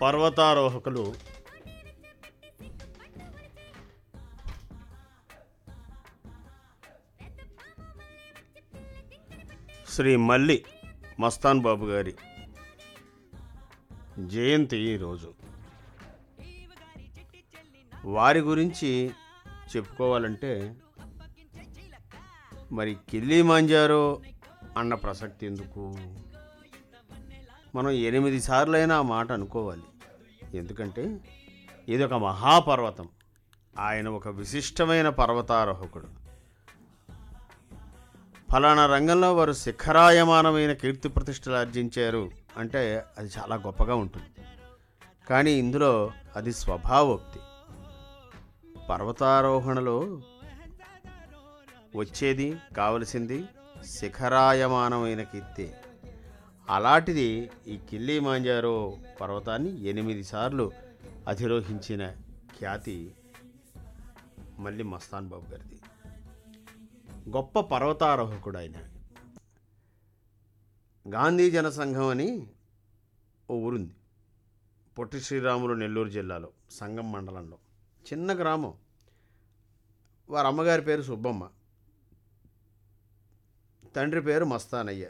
పర్వతారోహకులు శ్రీ మల్లి మస్తాన్ బాబు గారి జయంతి ఈరోజు వారి గురించి చెప్పుకోవాలంటే మరి కిల్లీ మాంజారో అన్న ప్రసక్తి ఎందుకు మనం ఎనిమిది సార్లైనా ఆ మాట అనుకోవాలి ఎందుకంటే ఇది ఒక మహాపర్వతం ఆయన ఒక విశిష్టమైన పర్వతారోహకుడు ఫలానా రంగంలో వారు శిఖరాయమానమైన కీర్తి ప్రతిష్టలు ఆర్జించారు అంటే అది చాలా గొప్పగా ఉంటుంది కానీ ఇందులో అది స్వభావోక్తి పర్వతారోహణలో వచ్చేది కావలసింది శిఖరాయమానమైన కీర్తి అలాంటిది ఈ కిల్లీ మాంజారో పర్వతాన్ని ఎనిమిది సార్లు అధిరోహించిన ఖ్యాతి మళ్ళీ మస్తాన్ బాబు గారిది గొప్ప పర్వతారోహకుడు ఆయన గాంధీ జనసంఘం అని ఓ ఊరుంది పొట్టి శ్రీరాములు నెల్లూరు జిల్లాలో సంగం మండలంలో చిన్న గ్రామం వారి అమ్మగారి పేరు సుబ్బమ్మ తండ్రి పేరు మస్తానయ్య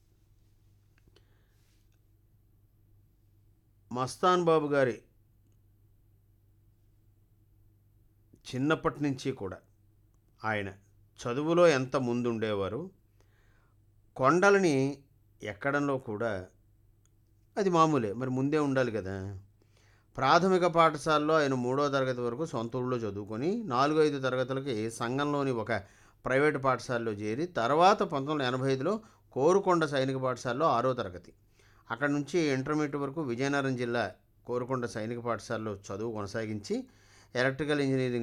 మస్తాన్ బాబు గారి చిన్నప్పటి నుంచి కూడా ఆయన చదువులో ఎంత ముందుండేవారు కొండలని ఎక్కడంలో కూడా అది మామూలే మరి ముందే ఉండాలి కదా ప్రాథమిక పాఠశాలలో ఆయన మూడో తరగతి వరకు సొంత ఊళ్ళో చదువుకొని నాలుగు ఐదు తరగతులకి సంఘంలోని ఒక ప్రైవేటు పాఠశాలలో చేరి తర్వాత పంతొమ్మిది వందల ఎనభై ఐదులో కోరుకొండ సైనిక పాఠశాలలో ఆరో తరగతి అక్కడ నుంచి ఇంటర్మీడియట్ వరకు విజయనగరం జిల్లా కోరుకొండ సైనిక పాఠశాలలో చదువు కొనసాగించి ఎలక్ట్రికల్ ఇంజనీరింగ్